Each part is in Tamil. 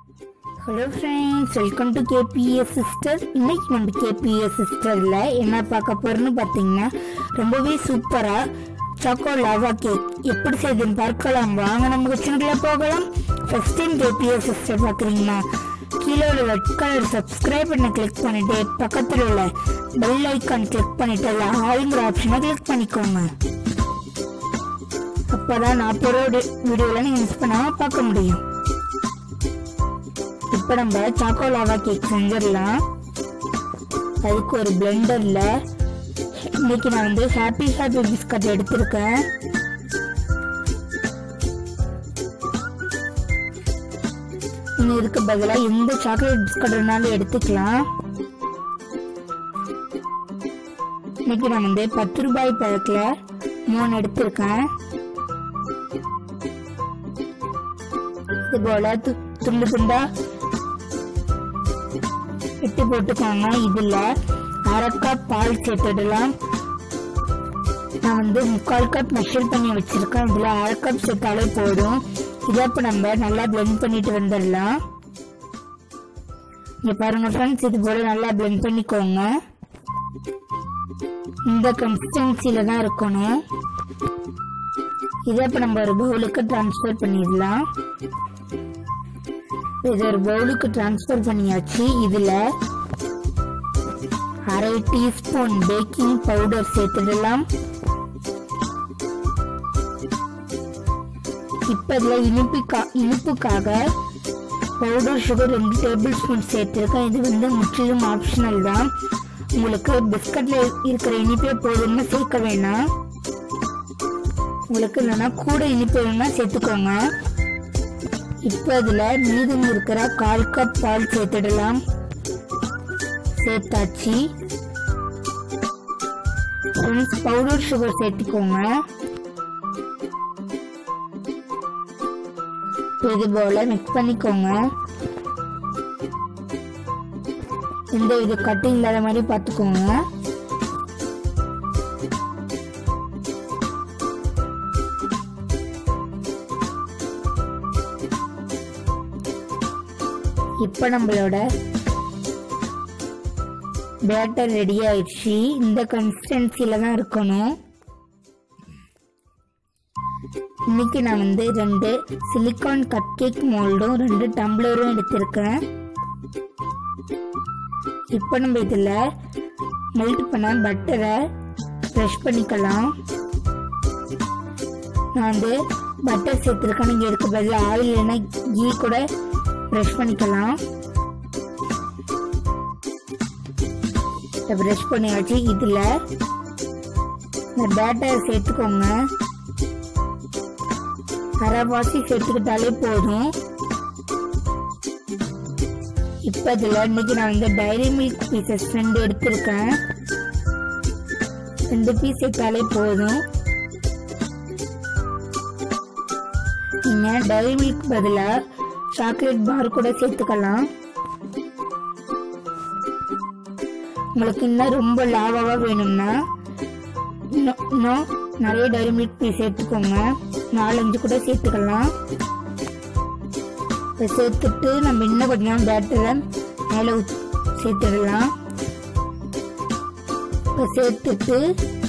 hello friends welcome to KPS sister இன்னைக்கு நம்ம கேபிஎஸ் சிஸ்டரில் என்ன பார்க்க போறோம்னு பார்த்தீங்கன்னா ரொம்பவே சூப்பராக சாக்கோ லாவா கேக் எப்படி செய்யுதுன்னு பார்க்கலாம் வாங்க நம்ம கிச்சனுக்குள்ள போகலாம் ஃபர்ஸ்ட் டைம் கேபிஎஸ் சிஸ்டர் பார்க்குறீங்கன்னா கீழே உள்ள ரெட் கலர் சப்ஸ்கிரைப் பண்ண கிளிக் பண்ணிட்டு பக்கத்தில் உள்ள பெல் ஐக்கான் கிளிக் பண்ணிட்டு அதில் ஆளுங்கிற ஆப்ஷனை கிளிக் பண்ணிக்கோங்க அப்போதான் நான் போகிற வீடியோவில் நீங்கள் மிஸ் பண்ணாமல் பார்க்க முடியும் இப்போ நம்ம சாக்கோ லாவா கேக் செஞ்சிடலாம் அதுக்கு ஒரு பிளெண்டரில் இன்னைக்கு நான் வந்து ஹாப்பி ஹாப்பி பிஸ்கட் எடுத்திருக்கேன் நீங்கள் இதுக்கு பதிலாக எந்த சாக்லேட் பிஸ்கட் வேணாலும் எடுத்துக்கலாம் இன்னைக்கு நான் வந்து பத்து ரூபாய் பேக்கில் மூணு எடுத்திருக்கேன் இது போல து- துண்டு துண்டா வெட்டி போட்டுக்கோங்க இதுல அரை கப் பால் சேர்த்துடலாம் நான் வந்து முக்கால் கப் மெஷர் பண்ணி வச்சிருக்கேன் இதுல அரை கப் சேர்த்தாலே போதும் இதை இப்போ நம்ம நல்லா blend பண்ணிட்டு வந்துடலாம் இங்க பாருங்க ஃப்ரெண்ட்ஸ் இது போல நல்லா blend பண்ணிக்கோங்க இந்த கன்சிஸ்டன்சில தான் இருக்கணும் இதை இப்போ நம்ம ஒரு பவுலுக்கு ட்ரான்ஸ்ஃபர் பண்ணிடலாம் இது ஒரு பவுலுக்கு ட்ரான்ஸ்ஃபர் பண்ணியாச்சு இதுல அரை டீஸ்பூன் பேக்கிங் பவுடர் சேர்த்துடலாம் இப்ப இதுல இனிப்புக்கா இனிப்புக்காக பவுடர் சுகர் ரெண்டு டேபிள் ஸ்பூன் சேர்த்திருக்கேன் இது வந்து முற்றிலும் ஆப்ஷனல் தான் உங்களுக்கு பிஸ்கட்ல இருக்கிற இனிப்பே போதும்னு சேர்க்க வேணாம் உங்களுக்கு இல்லைன்னா கூட இனிப்பு வேணும்னா சேர்த்துக்கோங்க இப்போ இதுல மீதம் இருக்கிற கால் கப் பால் சேர்த்துடலாம் சேர்த்தாச்சு பவுடர் சுகர் சேர்த்துக்கோங்க இது போல மிக்ஸ் பண்ணிக்கோங்க எந்த இது கட்டு இல்லாத மாதிரி பார்த்துக்கோங்க இப்போ நம்மளோட பேட்டர் ரெடி ஆயிடுச்சு இந்த கன்சிஸ்டன்சில தான் இருக்கணும் இன்னைக்கு நான் வந்து ரெண்டு சிலிக்கான் கப் கேக் மோல்டும் ரெண்டு டம்ளரும் எடுத்திருக்கேன் இப்போ நம்ம இதில் மெல்ட் பண்ண பட்டரை ப்ரெஷ் பண்ணிக்கலாம் நான் வந்து பட்டர் சேர்த்துருக்கேன் நீங்கள் இதுக்கு பதில் ஆயில் இல்லைன்னா கீ கூட ப்ரெஷ் பண்ணிக்கலாம் ப்ரெஷ் பண்ணியாச்சு இதில் இந்த பேட்டர் சேர்த்துக்கோங்க அரைவாசி சேர்த்துக்கிட்டாலே போதும் இப்போ இதில் இன்னைக்கு நான் வந்து டைரி மில்க் பீசஸ் ரெண்டு எடுத்திருக்கேன் ரெண்டு பீஸ் சேர்த்தாலே போதும் நீங்கள் டைரி மில்க் பதிலாக சாக்லேட் பார் கூட சேர்த்துக்கலாம் உங்களுக்கு இன்னும் ரொம்ப லாவாவா வேணும்னா இன்னும் இன்னும் நிறைய டைரி மில்க் பீஸ் சேர்த்துக்கோங்க நாலஞ்சு கூட சேர்த்துக்கலாம் இதை சேர்த்துட்டு நம்ம இன்னும் கொஞ்சம் நேரம் பேட்டரை மேலே ஊத்- சேர்த்துடலாம் இப்போ சேர்த்துட்டு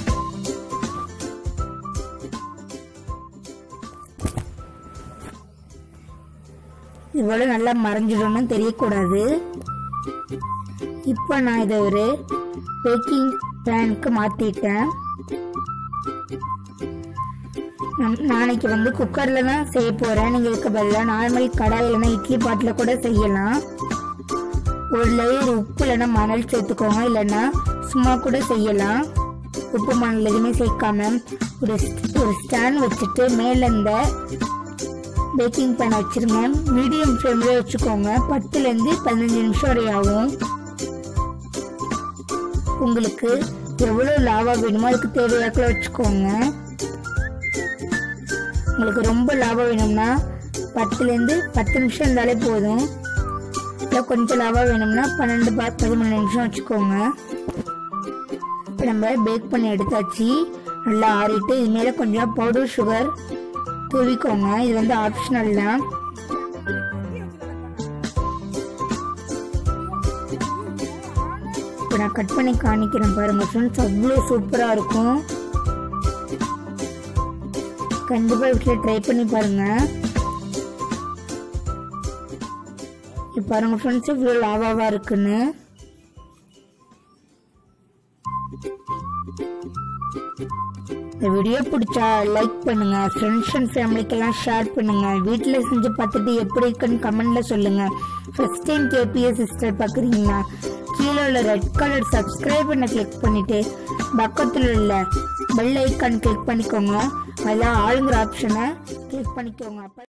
இது போல நல்லா மறைஞ்சிடணும் தெரியக்கூடாது இப்போ நான் இதை ஒரு பேக்கிங் பேனுக்கு மாற்றிட்டேன் நம்- நாளைக்கு வந்து குக்கரில் தான் செய்ய போகிறேன் நீங்கள் இதுக்கு பதிலாக நார்மல் கடாய் இல்லைன்னா இட்லி பாட்டில் கூட செய்யலாம் ஒரு லேயர் உப்பு இல்லைன்னா மணல் சேர்த்துக்கோங்க இல்லைன்னா சும்மா கூட செய்யலாம் உப்பு மணல் எதுவுமே சேர்க்காம ஒரு st- ஒரு ஸ்டாண்ட் வச்சுட்டு மேலே இந்த பேக்கிங் பேன் வச்சிருங்க மீடியம் ஃப்ளேம்ல வச்சுக்கோங்க பத்துலேருந்து பதினஞ்சு நிமிஷம் வரை ஆகும் உங்களுக்கு எவ்வளோ லாவா வேணுமோ அதுக்கு தேவையாக்கில் வச்சுக்கோங்க உங்களுக்கு ரொம்ப லாபம் வேணும்னா பத்துலேருந்து பத்து நிமிஷம் இருந்தாலே போதும் இல்லை கொஞ்சம் லாபம் வேணும்னா பன்னெண்டு ப பதிமூணு நிமிஷம் வச்சுக்கோங்க இப்போ நம்ம பேக் பண்ணி எடுத்தாச்சு நல்லா ஆறிட்டு இது மேலே கொஞ்சம் பவுடர் சுகர் தூவிக்கோங்க இது வந்து ஆப்ஷனல் தான் இப்போ நான் கட் பண்ணி காணிக்கிறேன் பாருங்க ஃப்ரெண்ட்ஸ் அவ்வளோ சூப்பராக இருக்கும் கண்டிப்பாக வீட்டில் ட்ரை பண்ணி பாருங்க இப்போ பாருங்க ஃப்ரெண்ட்ஸ் இவ்வளோ லாவாவாக இருக்குன்னு இந்த வீடியோ பிடிச்சா லைக் பண்ணுங்க ஃப்ரெண்ட்ஸ் அண்ட் ஃபேமிலிக்கெல்லாம் ஷேர் பண்ணுங்க வீட்டில் செஞ்சு பார்த்துட்டு எப்படி இருக்குன்னு கமெண்ட்ல சொல்லுங்க ஃபர்ஸ்ட் டைம் கேபிஎஸ் சிஸ்டர் பார்க்குறீங்கன்னா கீழே உள்ள ரெட் கலர் சப்ஸ்கிரைப் பண்ண கிளிக் பண்ணிட்டு பக்கத்தில் உள்ள பெல் ஐக்கான் கிளிக் பண்ணிக்கோங்க அதில் ஆளுங்கிற ஆப்ஷனை கிளிக் பண்ணிக்கோங்க அப்போ